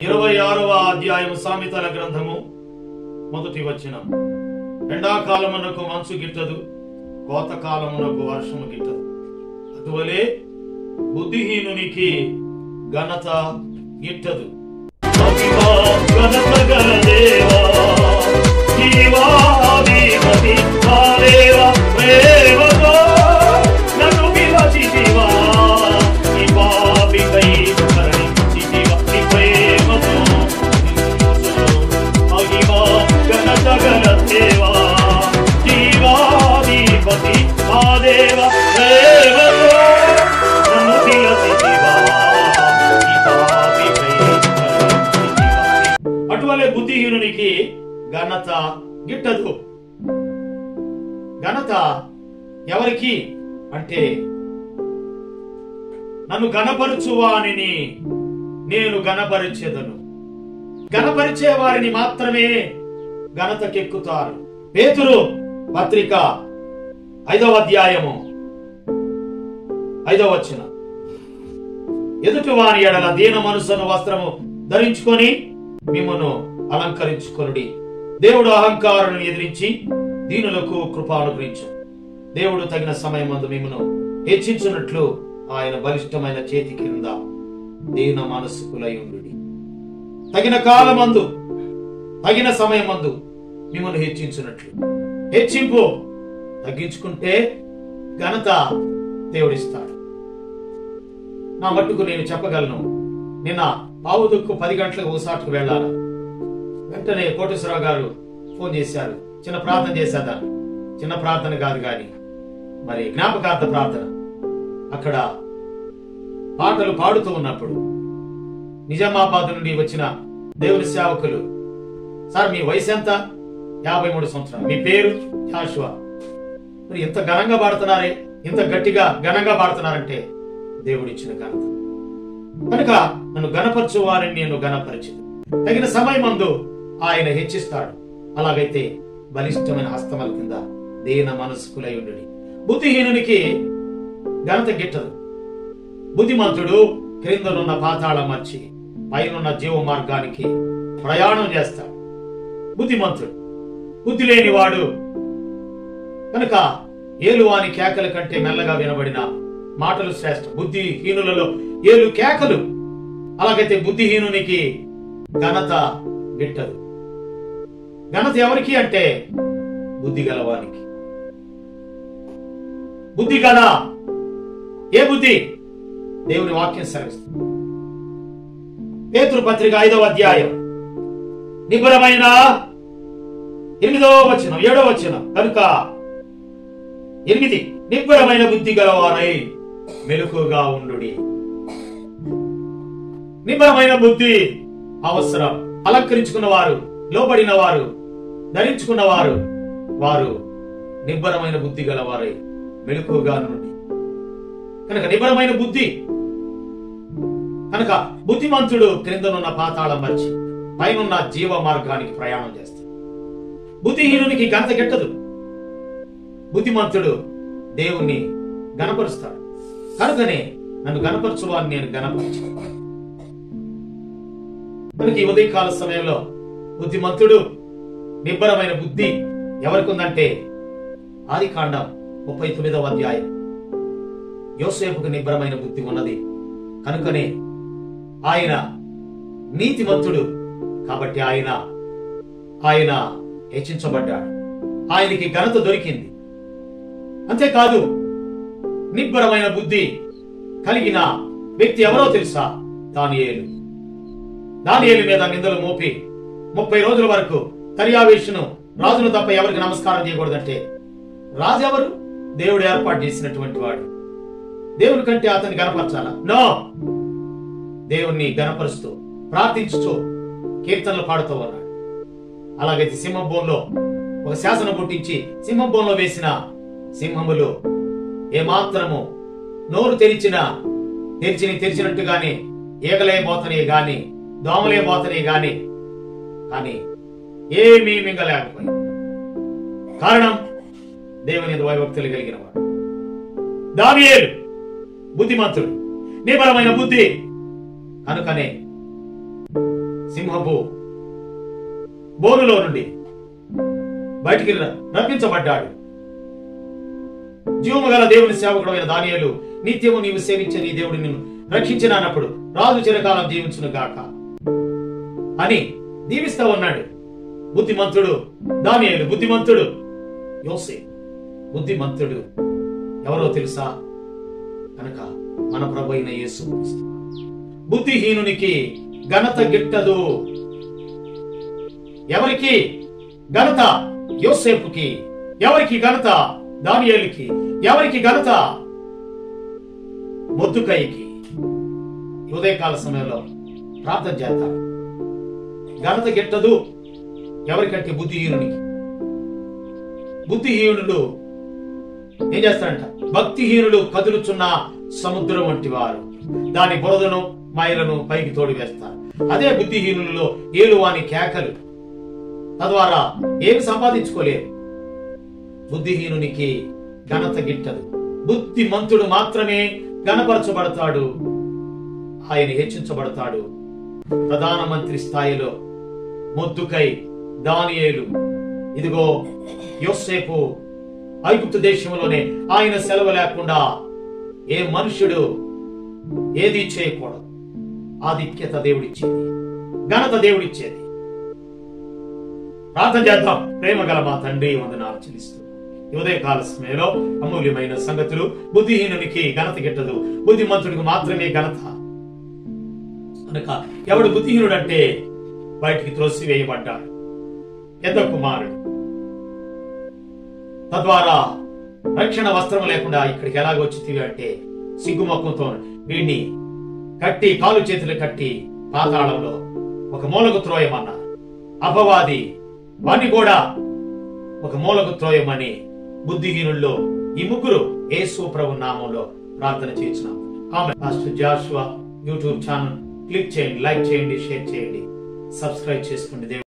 ఇరవై ఆరవ అధ్యాయం సామెతల గ్రంథము మొదటి వచనం ఎండాకాలమునకు మంచు గిట్టదు కోతకాలమునకు వర్షము గిట్టదు అటువలే బుద్ధిహీనునికి ఘనత గిట్టదు మహిమా ఘనత గల దేవా, జీవాధిపతి మా దేవా, ప్రేమతో నన్ను పిలచితివా, ఈ పాపికై కరుణించితివా, నీ ప్రేమతో నిన్ను మహిమా ఘనత గల దేవా, జీవాధిపతి మా దేవా, ప్రేమతో నన్ను పిలచితివా, ఈ పాపికై కరుణించితివా. అటువలే బుద్ధిహీనునికి ఘనత గిట్టదు ఘనత ఎవరికి అంటే నన్ను గణపరచువానిని నేను గణపరిచేదను గణపరిచే వారిని మాత్రమే ఘనతకెక్కుతారు పేతురు పత్రిక ఐదవ అధ్యాయము ఐదవ వచన ఎదుటి వారి ఎడల దీన మనసును వస్త్రము ధరించుకొని మిమ్మను అలంకరించుకొనుడి దేవుడు అహంకారులను ఎదిరించి దీనులకు కృప అనుగ్రహించు దేవుడు తగిన సమయమందు మిమ్మను హెచ్చించున్నట్లు ఆయన బలిష్టమైన చేతి కింద దీన మనస్సుకులై ఉండు తగిన కాలమందు తగిన సమయమందు మిమ్మల్ని హెచ్చించున్నట్లు హెచ్చింపు తగ్గించుకుంటే ఘనత దేవుడిస్తాడు నా మట్టుకు నేను చెప్పగలను నిన్న పావు దుక్కు పది గంటలకు ఓసాటుకు వెళ్ళాలి వెంటనే కోటేశ్వరరావు గారు ఫోన్ చేశారు చిన్న ప్రార్థన చేశాదా చిన్న ప్రార్థన కాదు కానీ మరి జ్ఞాపకార్థ ప్రార్థన అక్కడ పాటలు పాడుతూ ఉన్నప్పుడు నిజామాబాద్ నుండి వచ్చిన దేవుని సేవకులు సార్ మీ వయసు ఎంత యాభై మూడు సంవత్సరాలు మీ పేరు జాషువా మరి ఇంత ఘనంగా పాడుతున్నారే ఇంత గట్టిగా ఘనంగా పాడుతున్నారంటే దేవుడిచ్చిన ఘనత కనుక నన్ను గణపరచు వారిని నేను గణపరిచింది తగిన సమయమందు ఆయన హెచ్చిస్తాడు అలాగైతే బలిష్టమైన హస్తముల కింద దేన మనస్కులై ఉండు బుద్ధిహీనునికి ఘనత గిట్టదు బుద్ధిమంతుడు క్రిందనున్న పాతాళం మర్చి పైనున్న జీవ మార్గానికి ప్రయాణం చేస్తాడు బుద్ధిమంతుడు బుద్ధి లేనివాడు కనుక ఏలువాని కేకల కంటే మెల్లగా వినబడిన మాటలు శ్రేష్ఠ బుద్ధిహీనులలో ఏలు కేకలు అలాగైతే బుద్ధిహీనునికి ఘనత గిట్టదు ఘనత ఎవరికి అంటే బుద్ధి గలవానికి బుద్ధి గల ఏ బుద్ధి దేవుని వాక్యం సెలవిస్తుంది పేతురు పత్రిక ఐదవ అధ్యాయం నిపురమైన ఎనిమిదవ వచనం ఏడవ వచనం కనుక ఎనిమిది నిబ్బరమైన బుద్ధి గలవారై మెలకుగా ఉండు నిబ్బరమైన బుద్ధి అవసరం అలంకరించుకున్న వారు లోబడిన వారు ధరించుకున్న వారు వారు నిబ్బరమైన బుద్ధి గలవారై మెలకుగా నుండి కనుక నిబ్బరమైన బుద్ధి కనుక బుద్ధిమంతుడు క్రిందనున్న పాతాళం మర్చి పైనున్న జీవ మార్గానికి ప్రయాణం చేస్తాడు బుద్ధిహీనునికి గంత గిట్టదు బుద్ధిమంతుడు దేవుణ్ణి గణపరుస్తాడు కనుకనే నన్ను గణపరచువాన్ని నేను గణపరచు కనుక ఈ ఉదయకాల సమయంలో బుద్ధిమంతుడు నిబ్బరమైన బుద్ధి ఎవరికి ఉందంటే ఆది కాండం ముప్పై తొమ్మిదవ అధ్యాయం యోసేపుకు నిబ్బరమైన బుద్ధి ఉన్నది కనుకనే ఆయన నీతిమంతుడు కాబట్టి ఆయన ఆయన హెచ్చించబడ్డాడు ఆయనకి ఘనత దొరికింది అంతేకాదు నిబ్బరమైన బుద్ధి కలిగిన వ్యక్తి ఎవరో తెలుసా దానియేలు దానియేలు మీద నిందలు మోపి ముప్పై రోజుల వరకు తరియావేషును రాజును తప్ప ఎవరికి నమస్కారం చేయకూడదంటే రాజు ఎవరు దేవుడు ఏర్పాటు చేసినటువంటి వాడు దేవుని కంటే అతన్ని గనపరచాలా నో దేవుణ్ణి గనపరుస్తూ ప్రార్థించుతూ కీర్తనలు పాడుతూ ఉన్నాడు అలాగైతే సింహంబోన్లో ఒక శాసనం పుట్టించి సింహంబోన్లో వేసిన సింహములు ఏమాత్రము నోరు తెరిచిన తెరిచిని తెరిచినట్టుగానే ఈగలే పోతనే గాని దోమలే పోతనే గాని కానీ ఏమీ మింగలేకపోయి కారణం దేవుని వైభక్తులు కలిగిన వాడు దానియేలు బుద్ధిమంతుడు నిబలమైన బుద్ధి కనుకనే సింహపు బోనులో నుండి బయటికి ర- రప్పించబడ్డాడు జీవము గల దేవుని సేవకుడైన దానియేలు నిత్యము నీవు సేవించే నీ దేవుడు నిన్ను రక్షించినప్పుడు రాజు చిరకాలం జీవించును గాక అని దీవిస్తా ఉన్నాడు బుద్ధిమంతుడు దానియేలు బుద్ధిమంతుడు యోసే బుద్ధిమంతుడు ఎవరో తెలుసా కనుక మన ప్రభు అయిన యేసు క్రీస్తు. బుద్ధిహీనునికి ఘనత గిట్టదు ఎవరికి ఘనత యోసేపుకి ఎవరికి ఘనత దానియేలుకి ఎవరికి ఘనత మొద్దుకైకి ఉదయకాల సమయంలో ప్రార్థన చేద్దాం ఘనత గిట్టదు ఎవరికంటే బుద్ధిహీనునికి బుద్ధిహీనుడు ఏం చేస్తాడంట భక్తిహీనుడు కదులుచున్న సముద్రం వంటి వారు దాని బురదను మైలను పైకి తోడి వేస్తారు అదే బుద్ధిహీనులలో ఏలువాని కేకలు తద్వారా ఏమి సంపాదించుకోలేరు బుద్ధిహీనునికి ఘనత గిట్టదు బుద్ధిమంతుడు మాత్రమే గణపరచబడతాడు ఆయన హెచ్చించబడతాడు ప్రధానమంత్రి స్థాయిలో మొద్దుకై దానియేలు ఇదిగో యోసేపు ఐగుప్తు దేశంలోనే ఆయన సెలవు లేకుండా ఏ మనుషుడు ఏది చేయకూడదు ఆధిక్యత దేవుడిచ్చేది ఘనత దేవుడిచ్చేది ప్రార్థన చేద్దాం ప్రేమ గల మా తండ్రి వందనాలు చెల్లిస్తూ ఈ ఉదయకాల సమయంలో అమూల్యమైన సంగతులు బుద్ధిహీనునికి ఘనత గిట్టదు బుద్ధిమంతుడికి మాత్రమే ఘనత కనుక ఎవడు బుద్ధిహీనుడు అంటే బయటికి త్రోసివేయబడ్డాడు పెద్ద కుమారుడు తద్వారా రక్షణ వస్త్రం లేకుండా ఇక్కడికి ఎలాగొచ్చి అంటే సిగ్గుమొక్కంతో వీడిని కట్టి కాలు చేతులు కట్టి పాతాళంలో ఒక మూలకు త్రోయమన్నారు అపవాది వాణ్ణి కూడా ఒక మూలకు త్రోయమని బుద్ధిహీనుల్లో ఈ ముగ్గురు యేసు ప్రభు నామంలో ప్రార్థన చేయించున్నాం ఆమె pastor Joshua YouTube channel click చేయండి లైక్ చేయండి షేర్ చేయండి సబ్స్క్రైబ్ చేసుకోండి దేవుడు